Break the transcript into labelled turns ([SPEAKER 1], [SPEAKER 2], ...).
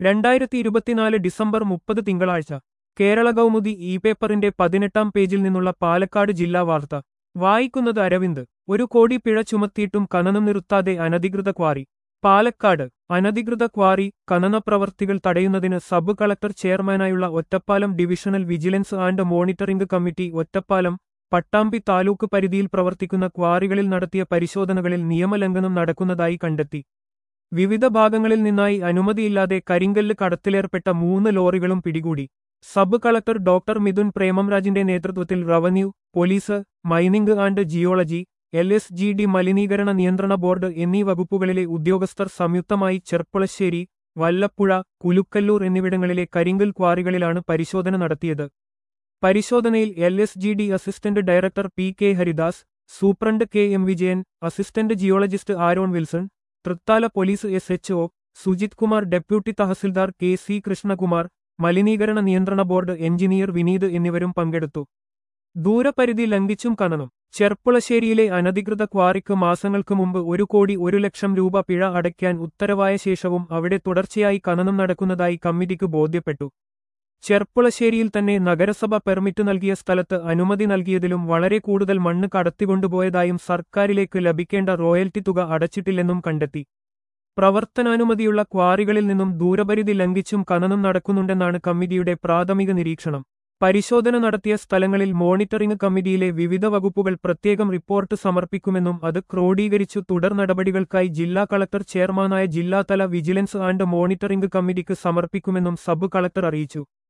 [SPEAKER 1] രണ്ടായിരത്തി ഇരുപത്തിനാല് ഡിസംബർ മുപ്പത് തിങ്കളാഴ്ച കേരള കൗമുദി ഇ പേപ്പറിന്റെ പതിനെട്ടാം പേജിൽ നിന്നുള്ള പാലക്കാട് ജില്ലാ വാർത്ത വായിക്കുന്നത് അരവിന്ദ് ഒരു കോടി പിഴ ചുമത്തിയിട്ടും ഖനനം നിർത്താതെ അനധികൃത ക്വാറി പാലക്കാട് അനധികൃത ക്വാറി ഖനന പ്രവർത്തികൾ തടയുന്നതിന് സബ് കളക്ടർ ചെയർമാനായുള്ള Ottapalam divisional vigilance and monitoring committee Ottapalam Pattambi taluk പരിധിയിൽ പ്രവർത്തിക്കുന്ന ക്വാറികളിൽ നടത്തിയ പരിശോധനകളിൽ നിയമലംഘനം നടക്കുന്നതായി കണ്ടെത്തി വിവിധ ഭാഗങ്ങളിൽ നിന്നായി അനുമതിയില്ലാതെ കരിങ്കല്ല് കടത്തിലേർപ്പെട്ട മൂന്ന് ലോറികളും പിടികൂടി സബ് കളക്ടർ ഡോക്ടർ മിഥുൻ പ്രേമംരാജിന്റെ നേതൃത്വത്തിൽ revenue police mining and geology L S G D മലിനീകരണ നിയന്ത്രണ ബോർഡ് എന്നീ വകുപ്പുകളിലെ ഉദ്യോഗസ്ഥർ സംയുക്തമായി ചെർപ്പുളശ്ശേരി വല്ലപ്പുഴ കുലുക്കല്ലൂർ എന്നിവിടങ്ങളിലെ കരിങ്കൽ ക്വാറികളിലാണ് പരിശോധന നടത്തിയത് പരിശോധനയിൽ L S G D assistant director P K Haridas superintendent K M Vijayan assistant geologist Aaron Wilson Thrithala police S H O Sujith Kumar deputy tahsildar K C Krishnakumar മലിനീകരണ നിയന്ത്രണ ബോർഡ് എഞ്ചിനീയർ വിനീത് എന്നിവരും പങ്കെടുത്തു ദൂരപരിധി ലംഘിച്ചും ഖനനം ചെർപ്പുളശ്ശേരിയിലെ അനധികൃത ക്വാറിക്ക് മാസങ്ങൾക്ക് മുമ്പ് ഒരു കോടി ഒരു ലക്ഷം രൂപ പിഴ അടയ്ക്കാൻ ഉത്തരവായ ശേഷവും അവിടെ തുടർച്ചയായി ഖനനം നടക്കുന്നതായി കമ്മിറ്റിക്ക് ബോധ്യപ്പെട്ടു ചെർപ്പുളശ്ശേരിയിൽ തന്നെ നഗരസഭ പെർമിറ്റ് നൽകിയ സ്ഥലത്ത് അനുമതി നൽകിയതിലും വളരെ കൂടുതൽ മണ്ണ് കടത്തിക്കൊണ്ടുപോയതായും സർക്കാരിലേക്ക് ലഭിക്കേണ്ട റോയൽറ്റി തുക അടച്ചിട്ടില്ലെന്നും കണ്ടെത്തി പ്രവർത്തനാനുമതിയുള്ള ക്വാറികളിൽ നിന്നും ദൂരപരിധി ലംഘിച്ചും ഖനനം നടക്കുന്നുണ്ടെന്നാണ് കമ്മിറ്റിയുടെ പ്രാഥമിക നിരീക്ഷണം പരിശോധന നടത്തിയ സ്ഥലങ്ങളിൽ മോണിറ്ററിംഗ് കമ്മിറ്റിയിലെ വിവിധ വകുപ്പുകൾ പ്രത്യേകം റിപ്പോർട്ട് സമർപ്പിക്കുമെന്നും അത് ക്രോഡീകരിച്ചു തുടർ നടപടികൾക്കായി ജില്ലാ കളക്ടർ ചെയർമാനായ ജില്ലാതല വിജിലൻസ് ആൻഡ് മോണിറ്ററിംഗ് കമ്മിറ്റിക്ക് സമർപ്പിക്കുമെന്നും സബ് കളക്ടർ അറിയിച്ചു